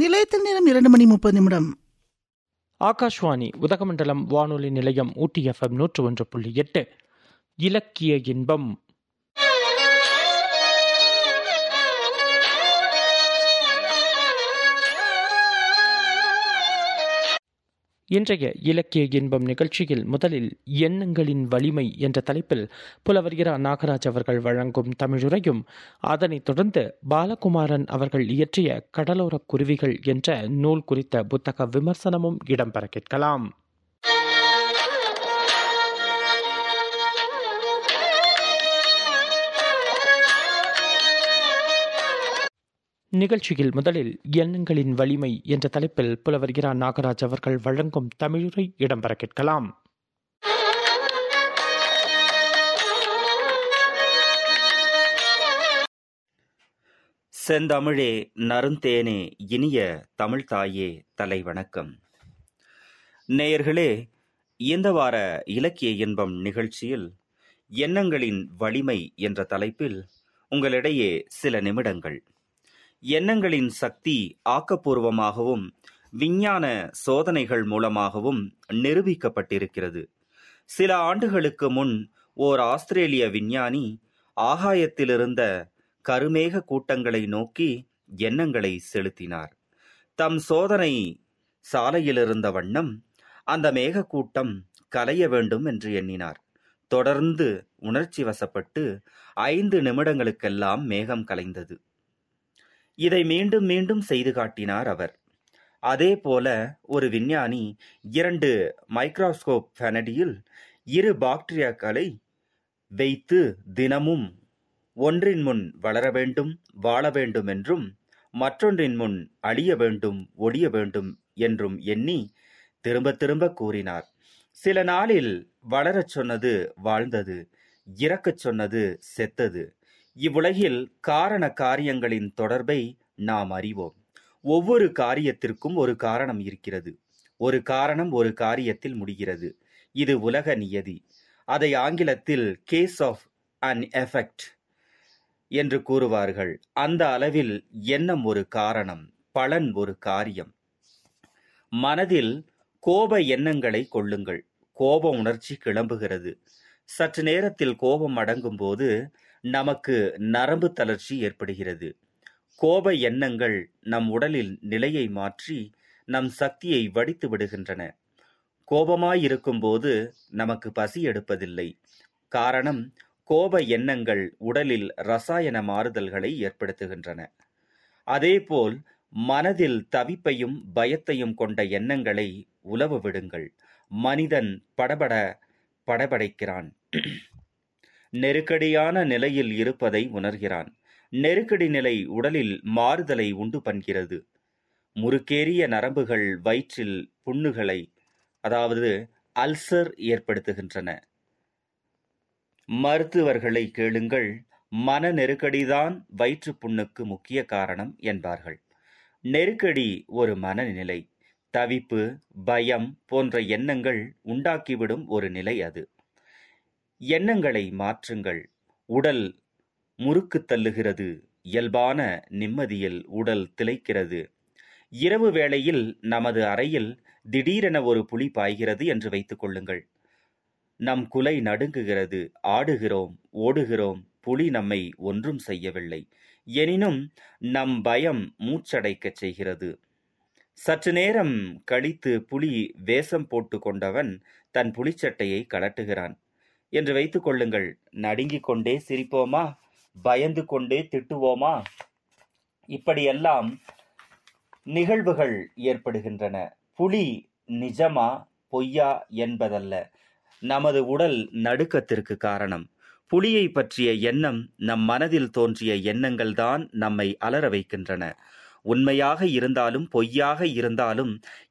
நிலையத்தில் நேரம் இரண்டு மணி முப்பது நிமிடம் ஆகாஷ்வாணி உதகமண்டலம் வானொலி நிலையம் ஊட்டி எஃப்எம் நூற்று ஒன்று புள்ளி எட்டு இலக்கிய இன்பம் இன்றைய இலக்கிய இன்பம் நிகழ்ச்சியில் முதலில் எண்ணங்களின் வலிமை என்ற தலைப்பில் புலவர் இரா நாகராஜ் அவர்கள் வழங்கும் தமிழுரையும் அதனைத் தொடர்ந்து பாலகுமாரன் அவர்கள் இயற்றிய கடலோரக் குருவிகள் என்ற நூல் குறித்த புத்தக விமர்சனமும் இடம்பெற கேட்கலாம் நிகழ்ச்சியில் முதலில் எண்ணங்களின் வலிமை என்ற தலைப்பில் புலவர் இரா நாகராஜ் அவர்கள் வழங்கும் தமிழுரை இடம்பெற கேட்கலாம் செந்தமிழே நறுந்தேனே இனிய தமிழ் தாயே தலை வணக்கம் நேயர்களே இந்த வார இலக்கிய இன்பம் நிகழ்ச்சியில் எண்ணங்களின் வலிமை என்ற தலைப்பில் உங்களிடையே சில நிமிடங்கள் எண்ணங்களின் சக்தி ஆக்கப்பூர்வமாகவும் விஞ்ஞான சோதனைகள் மூலமாகவும் நிரூபிக்கப்பட்டிருக்கிறது சில ஆண்டுகளுக்கு முன் ஓர் ஆஸ்திரேலிய விஞ்ஞானி ஆகாயத்திலிருந்த கருமேக கூட்டங்களை நோக்கி எண்ணங்களை செலுத்தினார் தம் சோதனை சாலையிலிருந்த வண்ணம் அந்த மேகக்கூட்டம் கலைய வேண்டும் என்று எண்ணினார் தொடர்ந்து உணர்ச்சி வசப்பட்டு ஐந்து நிமிடங்களுக்கெல்லாம் மேகம் கலைந்தது இதை மீண்டும் மீண்டும் செய்து காட்டினார் அவர் அதே போல ஒரு விஞ்ஞானி இரண்டு மைக்ரோஸ்கோப் ஃபெனடியில் இரு பாக்டீரியாக்களை வைத்து தினமும் ஒன்றின் முன் வளர வேண்டும் வாழ வேண்டும் என்றும் மற்றொன்றின் முன் அழிய வேண்டும் ஒழிய வேண்டும் என்றும் எண்ணி திரும்ப திரும்ப கூறினார் சில நாளில் வளரச் சொன்னது வாழ்ந்தது இறக்கச் சொன்னது செத்தது இவ்வுலகில் காரண காரியங்களின் தொடர்பை நாம் அறிவோம் ஒவ்வொரு காரியத்திற்கும் ஒரு காரணம் இருக்கிறது ஒரு காரணம் ஒரு காரியத்தில் முடிகிறது இது உலக நியதி அதை ஆங்கிலத்தில் கேஸ் ஆஃப் அன் எஃபெக்ட் என்று கூறுவார்கள் அந்த அளவில் எண்ணம் ஒரு காரணம் பலன் ஒரு காரியம் மனதில் கோப எண்ணங்களை கொள்ளுங்கள் கோப உணர்ச்சி கிளம்புகிறது சற்று நேரத்தில் கோபம் அடங்கும் போது நமக்கு நரம்பு தளர்ச்சி ஏற்படுகிறது கோப எண்ணங்கள் நம் உடலில் நிலையை மாற்றி நம் சக்தியை வடித்து விடுகின்றன கோபமாயிருக்கும் போது நமக்கு பசி எடுப்பதில்லை காரணம் கோப எண்ணங்கள் உடலில் ரசாயன மாறுதல்களை ஏற்படுத்துகின்றன அதேபோல் மனதில் தவிப்பையும் பயத்தையும் கொண்ட எண்ணங்களை உலவ விடுங்கள் மனிதன் படபட படபடைக்கிறான் நெருக்கடியான நிலையில் இருப்பதை உணர்கிறான் நெருக்கடி நிலை உடலில் மாறுதலை உண்டு பண்கிறது முறுக்கேறிய நரம்புகள் வயிற்றில் புண்ணுகளை அதாவது அல்சர் ஏற்படுத்துகின்றன மருத்துவர்களை கேளுங்கள் மன நெருக்கடிதான் வயிற்றுப் புண்ணுக்கு முக்கிய காரணம் என்பார்கள் நெருக்கடி ஒரு மனநிலை தவிப்பு பயம் போன்ற எண்ணங்கள் உண்டாக்கிவிடும் ஒரு நிலை அது எண்ணங்களை மாற்றுங்கள் உடல் முறுக்கு தள்ளுகிறது இயல்பான நிம்மதியில் உடல் திளைக்கிறது இரவு வேளையில் நமது அறையில் திடீரென ஒரு புலி பாய்கிறது என்று வைத்துக் கொள்ளுங்கள் நம் குலை நடுங்குகிறது ஆடுகிறோம் ஓடுகிறோம் புலி நம்மை ஒன்றும் செய்யவில்லை எனினும் நம் பயம் மூச்சடைக்கச் செய்கிறது சற்று நேரம் கழித்து புலி வேஷம் போட்டு கொண்டவன் தன் புலிச்சட்டையை கலட்டுகிறான் என்று வைத்துக் கொள்ளுங்கள் நடுங்கிக் கொண்டே சிரிப்போமா பயந்து கொண்டே திட்டுவோமா இப்படியெல்லாம் நிகழ்வுகள் ஏற்படுகின்றன புலி நிஜமா பொய்யா என்பதல்ல நமது உடல் நடுக்கத்திற்கு காரணம் புலியை பற்றிய எண்ணம் நம் மனதில் தோன்றிய எண்ணங்கள்தான் நம்மை அலற வைக்கின்றன உண்மையாக இருந்தாலும் பொய்யாக இருந்தாலும்